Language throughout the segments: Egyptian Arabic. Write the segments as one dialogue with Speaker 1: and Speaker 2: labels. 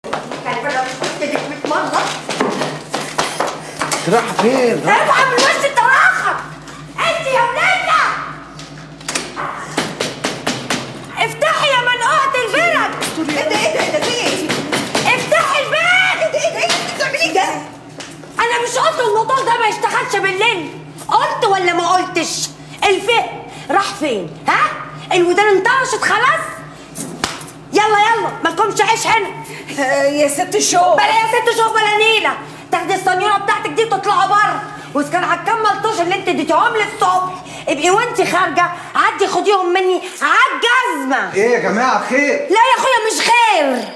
Speaker 1: كلب انا قلت لك 100 مره
Speaker 2: راح فين؟
Speaker 1: ارفع من وش الطراخه انت يا وليده افتحي يا منقوعة البرد ايه ده ايه ده ايه ده في ايه؟ افتحي الباب ايه ده ايه ده ايه بتعملي ده؟ انا مش قلت الموتور ده ما يشتغلش بالليل قلت ولا ما قلتش؟ الفهم راح فين؟ ها؟ الودان انطرشت خلاص؟ يلا يلا ما تكونش عيش هنا
Speaker 3: يا ست الشوق
Speaker 1: بلا يا ست شوف بلا نيله تاخدي السنيوره بتاعتك دي وتطلعوا بره واذا كان هتكمل طوش اللي انت اديتيهم لي الصبح ابقي وانت خارجه عدي خديهم مني عالجزمه
Speaker 2: ايه يا جماعه خير؟
Speaker 1: لا يا اخويا مش خير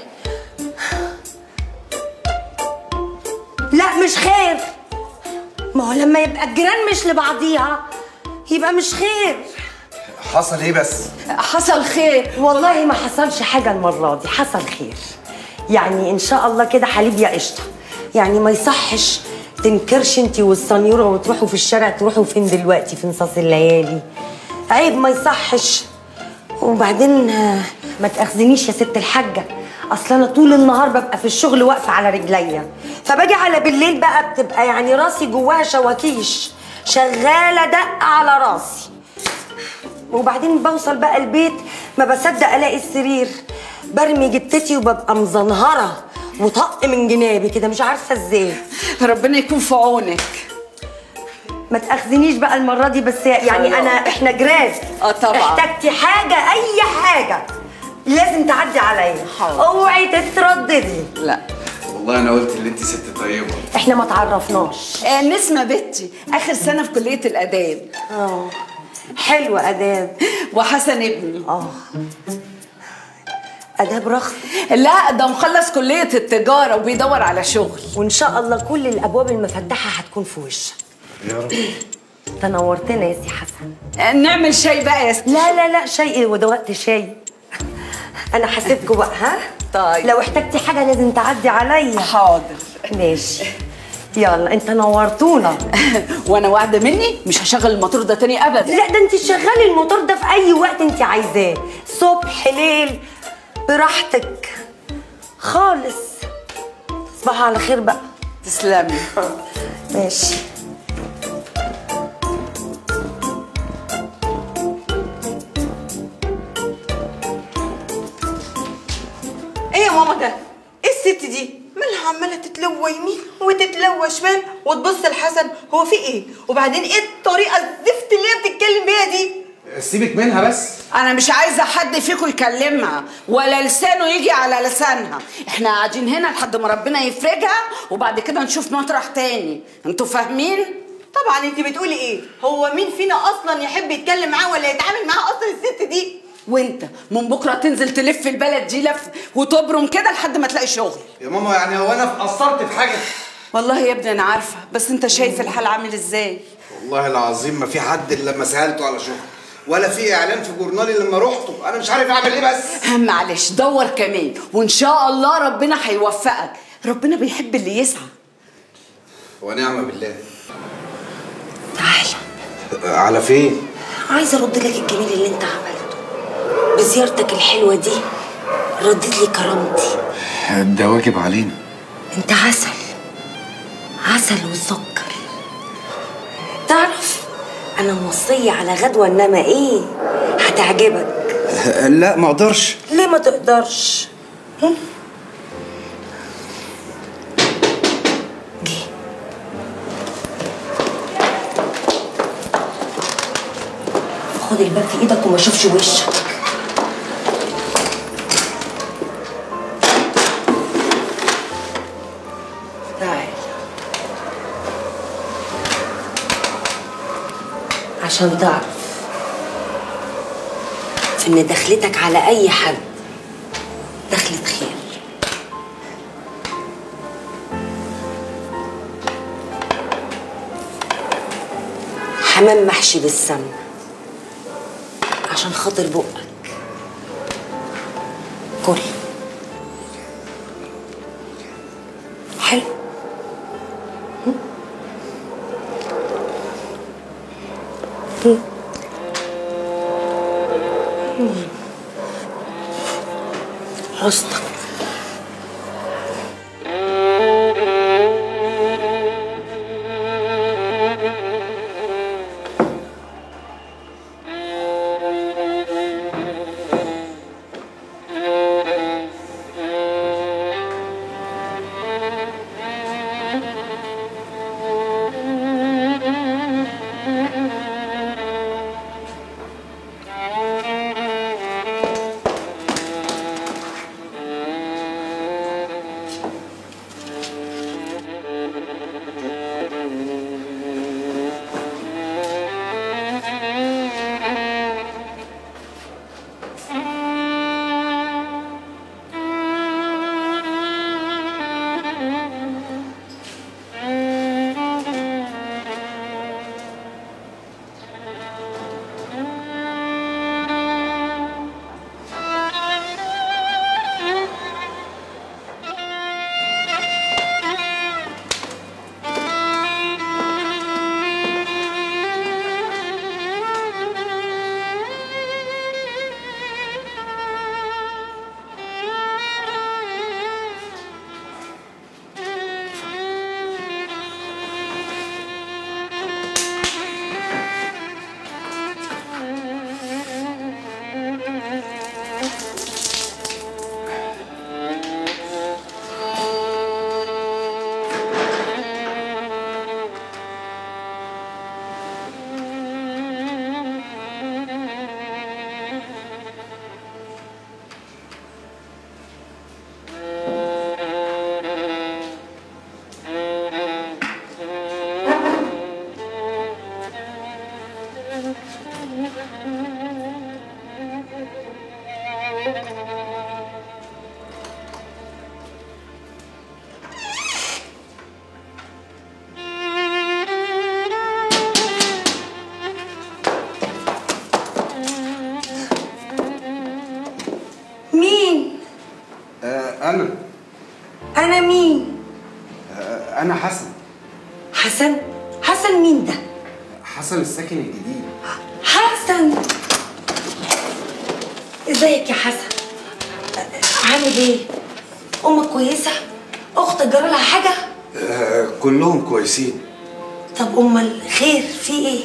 Speaker 1: لا مش خير ما هو لما يبقى الجيران مش لبعضيها يبقى مش خير
Speaker 2: حصل ايه بس؟
Speaker 3: حصل خير
Speaker 1: والله ما حصلش حاجة المرة دي حصل خير يعني إن شاء الله كده حليب يا قشطة يعني ما يصحش تنكرش انت والسنيورة وتروحوا في الشارع تروحوا فين دلوقتي في نصاص الليالي عيب ما يصحش وبعدين آه، ما تأخذنيش يا ست الحاجة أصل أنا طول النهار ببقى في الشغل واقفة على رجليا فباجي على بالليل بقى بتبقى يعني راسي جواها شواكيش شغالة دق على راسي وبعدين بوصل بقى البيت ما بصدق الاقي السرير برمي جتتي وببقى مزنهره وطق من جنابي كده مش عارفه ازاي
Speaker 3: ربنا يكون في عونك
Speaker 1: ما تاخذنيش بقى المره دي بس يعني
Speaker 3: خلاص.
Speaker 1: انا احنا جيران
Speaker 3: آه طبعا.
Speaker 1: احتجتي حاجه اي حاجه لازم تعدي عليا
Speaker 3: حاضر.
Speaker 1: اوعي تترددي
Speaker 3: لا
Speaker 2: والله انا قلت ان انت ست طيبه
Speaker 1: احنا ما تعرفناش
Speaker 3: آه نسمة بنتي آخر سنة في كلية الآداب
Speaker 1: اه حلوه اداب
Speaker 3: وحسن ابني
Speaker 1: اه اداب رخص
Speaker 3: لا ده مخلص كلية التجارة وبيدور على شغل
Speaker 1: وان شاء الله كل الابواب المفتحه هتكون في وشك
Speaker 2: يا رب
Speaker 1: تنورتنا يا سي حسن
Speaker 3: آه نعمل شاي بقى يا ست
Speaker 1: لا لا لا شيء وده وقت شاي انا هسيبكوا بقى ها
Speaker 3: طيب.
Speaker 1: لو احتجتي حاجه لازم تعدي عليا
Speaker 3: حاضر
Speaker 1: ماشي يلا انت نورتونا
Speaker 3: وانا واعده مني مش هشغل الموتور ده تاني ابدا
Speaker 1: لا ده انت شغالي الموتور ده في اي وقت انت عايزاه صبح ليل براحتك خالص تصبحوا على خير بقى
Speaker 3: تسلمي
Speaker 1: ماشي
Speaker 4: ايه يا ماما ده؟ ايه الست دي؟ مالها عماله تتلوى يمين وتتلوى شمال وتبص لحسن هو في ايه؟ وبعدين ايه الطريقه الزفت اللي هي بتتكلم بيها دي؟
Speaker 2: سيبك منها بس
Speaker 3: انا مش عايزه حد فيكم يكلمها ولا لسانه يجي على لسانها احنا قاعدين هنا لحد ما ربنا يفرجها وبعد كده نشوف مطرح تاني انتوا فاهمين
Speaker 4: طبعا انت بتقولي ايه؟ هو مين فينا اصلا يحب يتكلم معاه ولا يتعامل معاه اصلا الست دي؟
Speaker 3: وانت من بكره تنزل تلف البلد دي لف وتبرم كده لحد ما تلاقي شغل
Speaker 2: يا ماما يعني هو انا قصرت في حاجه
Speaker 3: والله يا ابني انا عارفه بس انت شايف الحال عامل ازاي
Speaker 2: والله العظيم ما في حد الا لما سالته على شغل ولا في اعلان في جورنالي لما رحته انا مش عارف اعمل ايه بس
Speaker 3: معلش دور كمان وان شاء الله ربنا هيوفقك ربنا بيحب اللي يسعى
Speaker 2: ونعم بالله
Speaker 1: تعالى
Speaker 2: على فين
Speaker 1: عايزه ارد لك الجميل اللي انت عملته بزيارتك الحلوه دي ردت لي كرامتي
Speaker 2: ده واجب علينا
Speaker 1: انت عسل عسل وسكر تعرف انا موصيه على غدوه انما ايه هتعجبك
Speaker 2: لا ما اقدرش
Speaker 1: ليه ما تقدرش هم؟ جه خد الباب في ايدك وما اشوفش وشك تعال عشان تعرف ان دخلتك على اي حد دخلة خير حمام محشي بالسمنة عشان خاطر بقك كل حلو هم؟ هم. هم. حسنك انا مين
Speaker 2: آه، انا حسن
Speaker 1: حسن حسن مين ده
Speaker 2: حسن الساكن الجديد
Speaker 1: حسن ازيك يا حسن عامل ايه امك كويسه اختك جرى لها حاجه
Speaker 2: آه، كلهم كويسين
Speaker 1: طب امال خير في ايه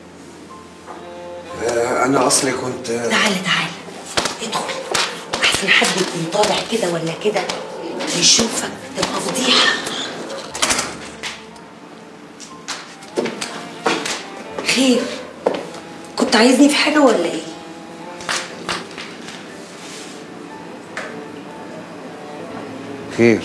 Speaker 2: آه، انا اصلي كنت
Speaker 1: تعالى تعالى ادخل احسن حد يكون طالع كده ولا كده يشوفك تبقى فضيحه خير كنت عايزني في حاجه ولا ايه
Speaker 2: خير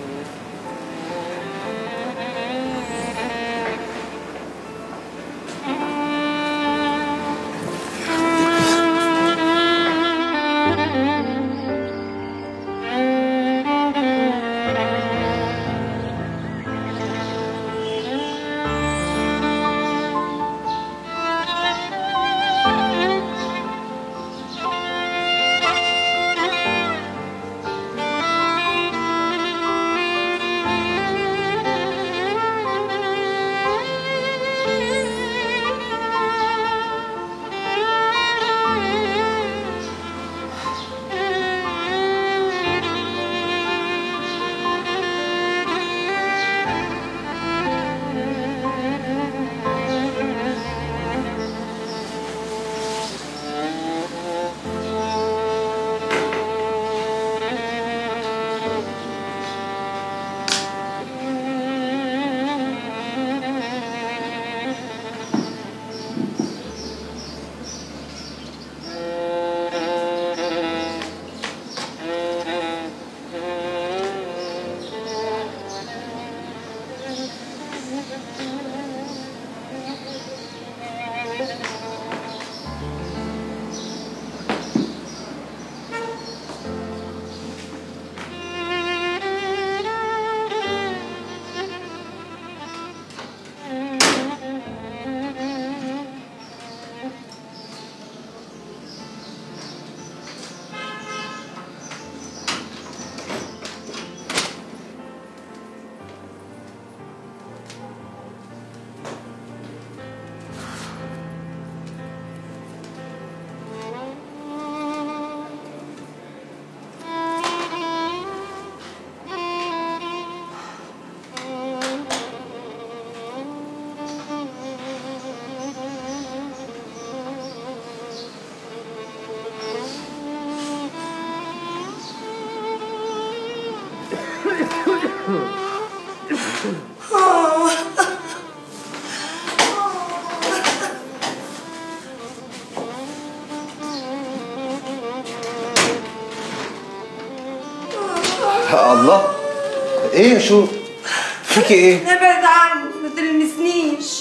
Speaker 2: الله ايه يا شو فيكي ايه
Speaker 1: ابعد عني ما تلمسنيش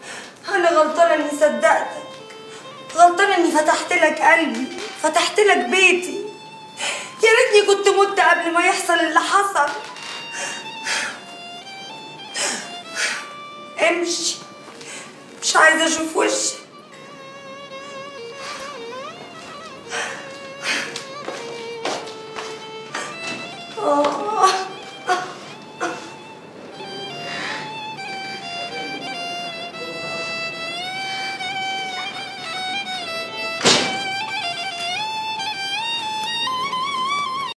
Speaker 1: انا غلطانه اني صدقتك غلطانه اني فتحت لك قلبي فتحت لك بيتي يا ريتني كنت مت قبل ما يحصل اللي حصل امشي مش عايزه اشوف وشك